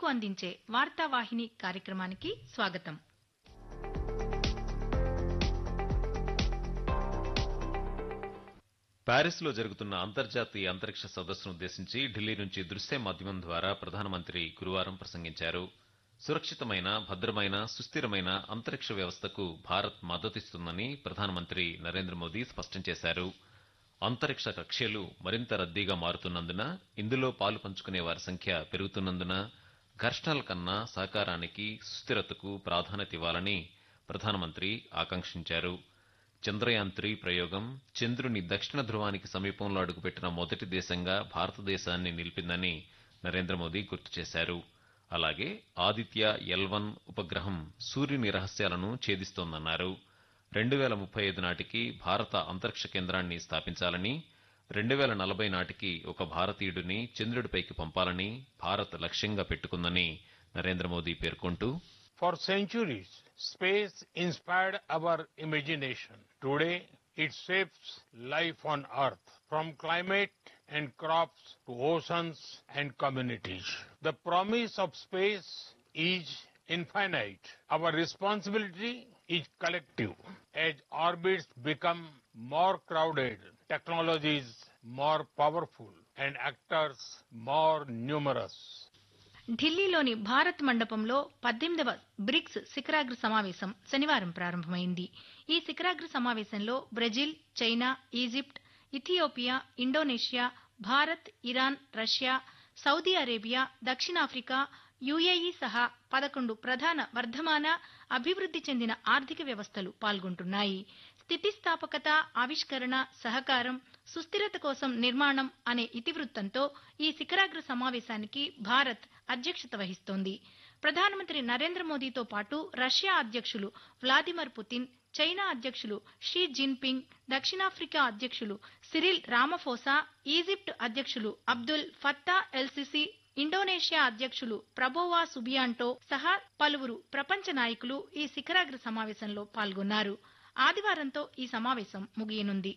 మీకు అందించే వార్తావాహిని కార్యక్రమానికి స్వాగతం ప్యారిస్లో జరుగుతున్న అంతర్జాతీయ అంతరిక్ష సదస్సును ఉద్దేశించి ఢిల్లీ నుంచి దృశ్య మాధ్యమం ద్వారా ప్రధానమంత్రి గురువారం ప్రసంగించారు సురక్షితమైన భద్రమైన సుస్థిరమైన అంతరిక్ష వ్యవస్థకు భారత్ మద్దతిస్తుందని ప్రధానమంత్రి నరేంద్ర మోదీ స్పష్టం చేశారు అంతరిక్ష కక్ష్యలు మరింత రద్దీగా మారుతున్నందున ఇందులో పాలు పంచుకునే వారి సంఖ్య పెరుగుతున్నందున ఘర్షణల కన్నా సహకారానికి సుస్థిరతకు ప్రాధాన్యత ఇవ్వాలని ప్రధానమంత్రి ఆకాంక్షించారు చంద్రయాన్ త్రీ ప్రయోగం చంద్రుని దక్షిణ ధ్రువానికి సమీపంలో అడుగుపెట్టిన మొదటి దేశంగా భారతదేశాన్ని నిలిపిందని నరేంద్ర మోదీ గుర్తు చేశారు అలాగే ఆదిత్య ఎల్ వన్ ఉపగ్రహం సూర్యుని రహస్యాలను ఛేదిస్తోందన్నారు రెండు వేల ముప్పై ఐదు నాటికి భారత అంతరిక్ష కేంద్రాన్ని స్థాపించాలని రెండు వేల నలభై నాటికి ఒక భారతీయుడిని చంద్రుడిపైకి పంపాలని భారత్ లక్ష్యంగా పెట్టుకుందని నరేంద్ర మోదీ పేర్కొంటూ For centuries, space inspired our imagination. Today, it shapes life on Earth, from climate and crops to oceans and communities. The promise of space is infinite. Our responsibility is collective. As orbits become more crowded, technologies more powerful, and actors more numerous. ఢిల్లీలోని భారత్ మండపంలో పద్దెనిమిదవ bricks శిఖరాగ్ర సమావేశం శనివారం ప్రారంభమైంది ఈ శిఖరాగ్ర సమావేశంలో Brazil China Egypt Ethiopia Indonesia Bharat Iran Russia Saudi Arabia దక్షిణాఫ్రికా యుఏఈ సహా పదకొండు ప్రధాన వర్ధమాన అభివృద్ది చెందిన ఆర్థిక వ్యవస్థలు పాల్గొంటున్నాయి స్థితిస్థాపకత ఆవిష్కరణ సహకారం సుస్థిరత కోసం నిర్మాణం అనే ఇతివృత్తంతో ఈ శిఖరాగ్ర సమావేశానికి భారత్ అధ్యక్షత వహిస్తోంది ప్రధానమంత్రి నరేంద్ర మోదీతో పాటు రష్యా అధ్యక్షులు వ్లాదిమిర్ పుతిన్ చైనా అధ్యక్షులు షీ జిన్పింగ్ దక్షిణాఫ్రికా అధ్యక్షులు సిరిల్ రామఫోసా ఈజిప్ట్ అధ్యక్షులు అబ్దుల్ ఫత్తా ఎల్సిసి ఇండోనేషియా అధ్యక్షులు ప్రభోవా సుబియాంటో సహా పలువురు ప్రపంచ నాయకులు ఈ శిఖరాగ్ర సమావేశంలో పాల్గొన్నారు ఆదివారంతో ఈ సమావేశం ముగియనుంది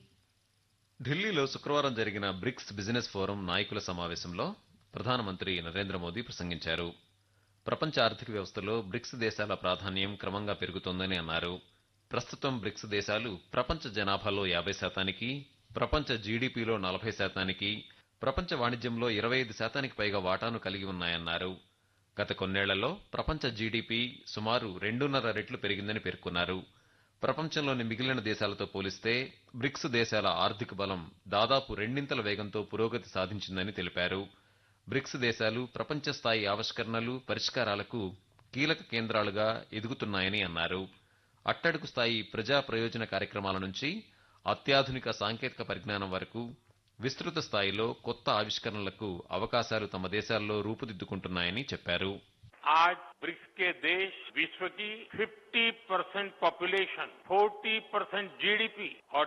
ఢిల్లీలో శుక్రవారం జరిగిన బ్రిక్స్ బిజినెస్ ఫోరం నాయకుల సమావేశంలో ప్రధానమంత్రి నరేంద్ర మోదీ ప్రసంగించారు ప్రపంచ ఆర్థిక వ్యవస్థలో బ్రిక్స్ దేశాల ప్రాధాన్యం క్రమంగా పెరుగుతోందని అన్నారు ప్రస్తుతం బ్రిక్స్ దేశాలు ప్రపంచ జనాభాలో యాభై శాతానికి ప్రపంచ జీడీపీలో నలభై శాతానికి ప్రపంచ వాణిజ్యంలో ఇరవై ఐదు శాతానికి పైగా వాటాను కలిగి ఉన్నాయన్నారు గత కొన్నేళ్లలో ప్రపంచ జీడీపీ సుమారు రెండున్నర రెట్లు పెరిగిందని పేర్కొన్నారు ప్రపంచంలోని మిగిలిన దేశాలతో పోలిస్తే బ్రిక్స్ దేశాల ఆర్థిక బలం దాదాపు రెండింతల వేగంతో పురోగతి సాధించిందని తెలిపారు బ్రిక్స్ దేశాలు ప్రపంచ స్థాయి ఆవిష్కరణలు పరిష్కారాలకు కీలక కేంద్రాలుగా ఎదుగుతున్నాయని అన్నారు అట్టడుగు స్థాయి ప్రజా ప్రయోజన కార్యక్రమాల నుంచి అత్యాధునిక సాంకేతిక పరిజ్ఞానం వరకు విస్తృత స్థాయిలో కొత్త ఆవిష్కరణలకు అవకాశాలు తమ దేశాల్లో రూపుదిద్దుకుంటున్నాయని చెప్పారు आज ब्रिक्स के देश विश्व की 50 परसेंट पॉपुलेशन 40 परसेंट जीडीपी और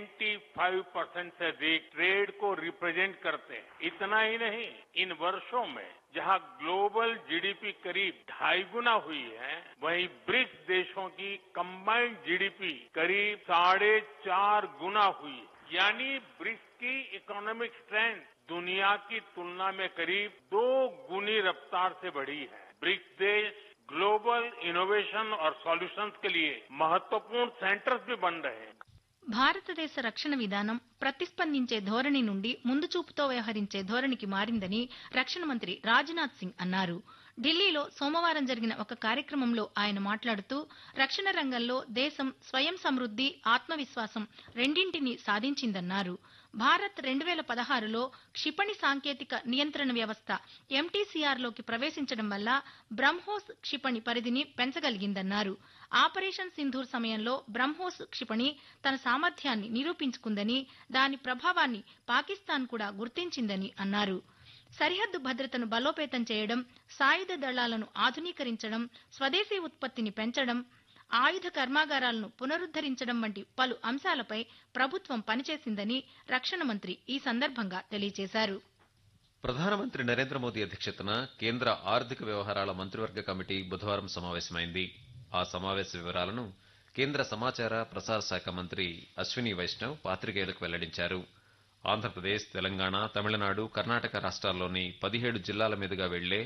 25 परसेंट से अधिक ट्रेड को रिप्रेजेंट करते हैं इतना ही नहीं इन वर्षों में जहां ग्लोबल जीडीपी करीब ढाई गुना हुई है वहीं ब्रिक्स देशों की कंबाइंड जीडीपी करीब साढ़े चार गुना हुई है यानी ब्रिक्स की इकोनॉमिक स्ट्रेंथ दुनिया की तुलना में करीब दो गुनी रफ्तार से बढ़ी है ब्रिक्स देश ग्लोबल इनोवेशन और सॉल्यूशंस के लिए महत्वपूर्ण सेंटर्स भी बन रहे हैं భారతదేశ రక్షణ విధానం ప్రతిస్పందించే ధోరణి నుండి ముందు చూపుతో వ్యవహరించే ధోరణికి మారిందని రక్షణ మంత్రి రాజ్నాథ్ సింగ్ అన్నారు ఢిల్లీలో సోమవారం జరిగిన ఒక కార్యక్రమంలో ఆయన మాట్లాడుతూ రక్షణ రంగంలో దేశం స్వయం సమృద్ది ఆత్మవిశ్వాసం రెండింటినీ సాధించిందన్నారు భారత్ రెండు వేల పదహారులో క్షిపణి సాంకేతిక నియంత్రణ వ్యవస్థ ఎంటీసీఆర్లోకి ప్రవేశించడం వల్ల బ్రహ్మోస్ క్షిపణి పరిధిని పెంచగలిగిందన్నారు ఆపరేషన్ సింధూర్ సమయంలో బ్రహ్మోస్ క్షిపణి తన సామర్థ్యాన్ని నిరూపించుకుందని దాని ప్రభావాన్ని పాకిస్తాన్ కూడా గుర్తించిందని అన్నారు సరిహద్దు భద్రతను బలోపేతం చేయడం సాయుధ దళాలను ఆధునీకరించడం స్వదేశీ ఉత్పత్తిని పెంచడం ఆయుధ కర్మాగారాలను పునరుద్దరించడం వంటి పలు అంశాలపై ప్రభుత్వం పనిచేసిందని రక్షణ మంత్రి ఈ సందర్భంగా తెలియజేశారు ప్రధానమంత్రి నరేంద్ర మోదీ అధ్యక్షతన కేంద్ర ఆర్థిక వ్యవహారాల మంత్రివర్గ కమిటీ బుధవారం సమావేశమైంది ఆ సమావేశ వివరాలను కేంద్ర సమాచార ప్రసార శాఖ మంత్రి అశ్విని వైష్ణవ్ పాత్రికేయులకు వెల్లడించారు ఆంధ్రప్రదేశ్ తెలంగాణ తమిళనాడు కర్ణాటక రాష్ట్రాల్లోని పదిహేడు జిల్లాల మీదుగా వెళ్లే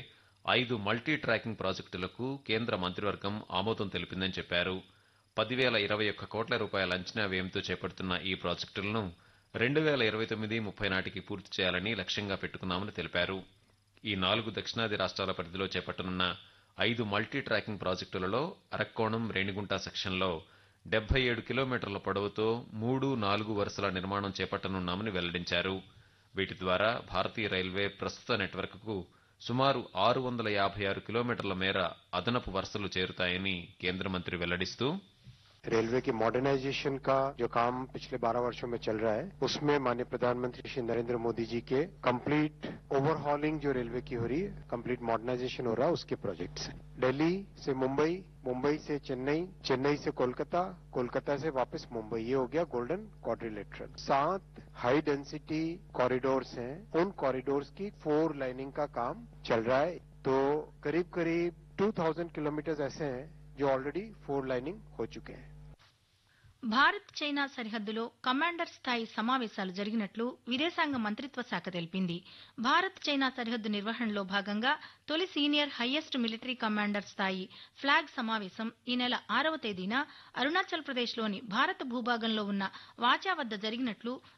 ఐదు మల్టీ ట్రాకింగ్ ప్రాజెక్టులకు కేంద్ర మంత్రివర్గం ఆమోదం తెలిపిందని చెప్పారు పదివేల ఇరవై ఒక్క కోట్ల రూపాయల అంచనా వ్యయంతో చేపడుతున్న ఈ ప్రాజెక్టులను రెండు వేల ఇరవై తొమ్మిది ముప్పై నాటికి పూర్తి చేయాలని లక్ష్యంగా పెట్టుకున్నామని తెలిపారు ఈ నాలుగు దక్షిణాది రాష్ట్రాల పరిధిలో చేపట్టనున్న ఐదు మల్టీ ట్రాకింగ్ ప్రాజెక్టులలో అరక్కోణం రేణిగుంట సెక్షన్లో డెబ్బై ఏడు కిలోమీటర్ల పొడవుతో మూడు నాలుగు వరుసల నిర్మాణం చేపట్టనున్నామని వెల్లడించారు వీటి ద్వారా భారతీయ రైల్వే ప్రస్తుత నెట్వర్క్కు సుమారు ఆరు వందల యాభై ఆరు కిలోమీటర్ల మేర అదనపు వరుసలు చేరుతాయని కేంద్ర మంత్రి వెల్లడిస్తూ रेलवे की मॉडर्नाइजेशन का जो काम पिछले 12 वर्षों में चल रहा है उसमें माननीय प्रधानमंत्री श्री नरेंद्र मोदी जी के कंप्लीट ओवरहॉलिंग जो रेलवे की हो रही है कंप्लीट मॉडर्नाइजेशन हो रहा है उसके प्रोजेक्ट्स हैं दिल्ली से मुंबई मुंबई से चेन्नई चेन्नई से कोलकाता कोलकाता से वापस मुंबई ये हो गया गोल्डन क्वाड्रिलेटरल सात हाई डेंसिटी कॉरिडोर्स हैं उन कॉरिडोर्स की फोर लाइनिंग का काम चल रहा है तो करीब करीब 2000 किलोमीटर ऐसे हैं जो ऑलरेडी फोर लाइनिंग हो चुके हैं భారత్ చైనా సరిహద్దులో కమాండర్ స్థాయి సమావేశాలు జరిగినట్లు విదేశాంగ మంత్రిత్వ శాఖ తెలిపింది భారత్ చైనా సరిహద్దు నిర్వహణలో భాగంగా తొలి సీనియర్ హయ్యెస్ట్ మిలిటరీ కమాండర్ స్థాయి ఫ్లాగ్ సమావేశం ఈ నెల ఆరవ తేదీన అరుణాచల్ ప్రదేశ్లోని భారత భూభాగంలో ఉన్న వాచా వద్ద జరిగినట్లు